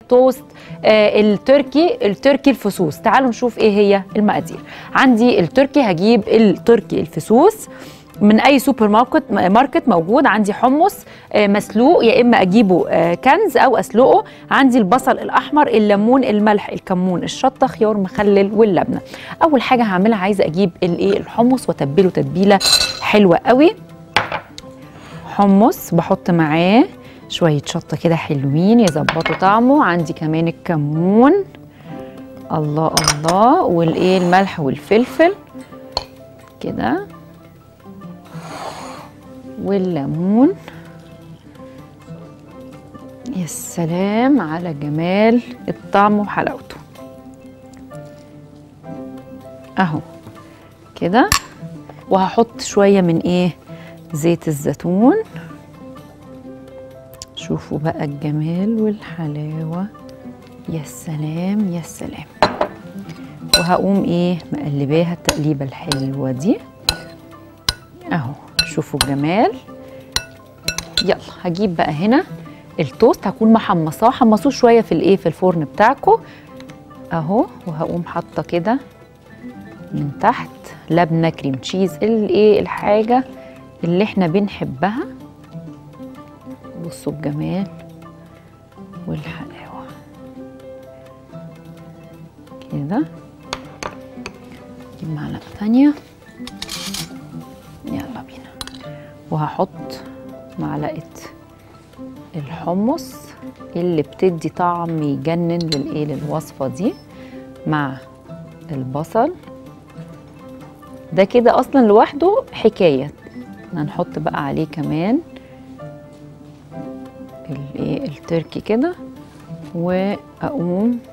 توست آه التركي التركي الفصوص تعالوا نشوف ايه هي المقادير عندي التركي هجيب التركي الفصوص من اي سوبر ماركت ماركت موجود عندي حمص آه، مسلوق يا اما اجيبه آه، كنز او اسلقه عندي البصل الاحمر الليمون الملح الكمون الشطه خيار مخلل واللبنه اول حاجه هعملها عايزه اجيب الايه الحمص واتبله تتبيله حلوه قوي حمص بحط معاه شويه شطه كده حلوين يظبطوا طعمه عندي كمان الكمون الله الله والايه الملح والفلفل كده والليمون يا سلام على جمال الطعم وحلاوته اهو كده وهحط شويه من ايه زيت الزيتون شوفوا بقى الجمال والحلاوه يا سلام يا سلام وهقوم ايه مقلباها التقليبه الحلوه دي اهو شوفوا الجمال يلا هجيب بقى هنا التوست هكون محمصاه حمصوه شويه في الايه في الفرن بتاعكم اهو وهقوم حاطه كده من تحت لبنه كريم تشيز الايه الحاجه اللي احنا بنحبها بصوا الجمال والحلاوه كده نجيب معلقه ثانيه يلا بينا وهحط معلقه الحمص اللي بتدي طعم يجنن للايه للوصفه دي مع البصل ده كده اصلا لوحده حكايه هنحط بقى عليه كمان الايه التركي كده واقوم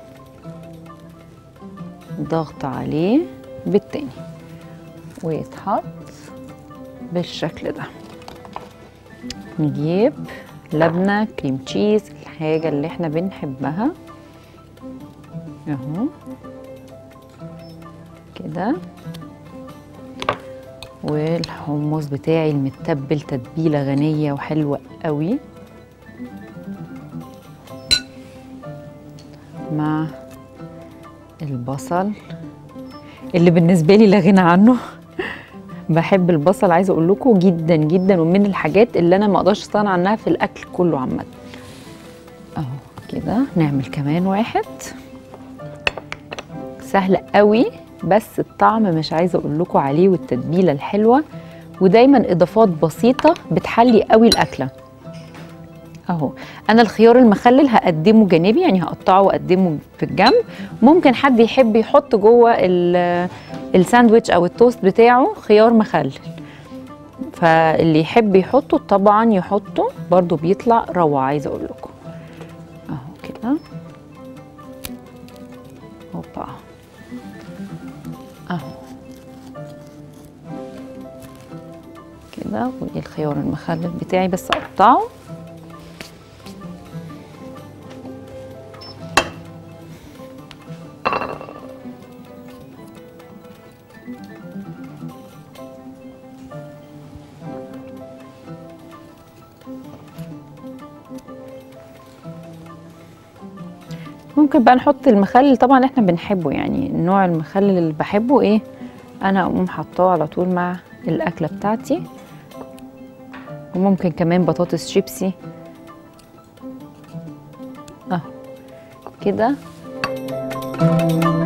ضغط عليه بالتاني ويتحط بالشكل ده نجيب لبنة كريم تشيز الحاجة اللي احنا بنحبها اهو كده والحمص بتاعي المتبل تتبيلة غنية وحلوة قوي مع البصل اللي بالنسبة لي لا غنى عنه بحب البصل عايزه اقول لكم جدا جدا ومن الحاجات اللي انا ما اقدرش استغنى عنها في الاكل كله عامه اهو كده نعمل كمان واحد سهل قوي بس الطعم مش عايزه اقول لكم عليه والتتبيله الحلوه ودايما اضافات بسيطه بتحلي قوي الاكله اهو انا الخيار المخلل هقدمه جانبي يعني هقطعه واقدمه في الجنب ممكن حد يحب يحط جوه ال- الساندويتش او التوست بتاعه خيار مخلل فاللي يحب يحطه طبعا يحطه برضو بيطلع روعه عايزه اقول لكم اهو كده هوبا اهو كده والخيار المخلل بتاعي بس اقطعه ممكن بقى نحط المخلل طبعا احنا بنحبه يعني نوع المخلل اللي بحبه ايه انا اقوم حطاه على طول مع الاكله بتاعتي وممكن كمان بطاطس شيبسي اهو كده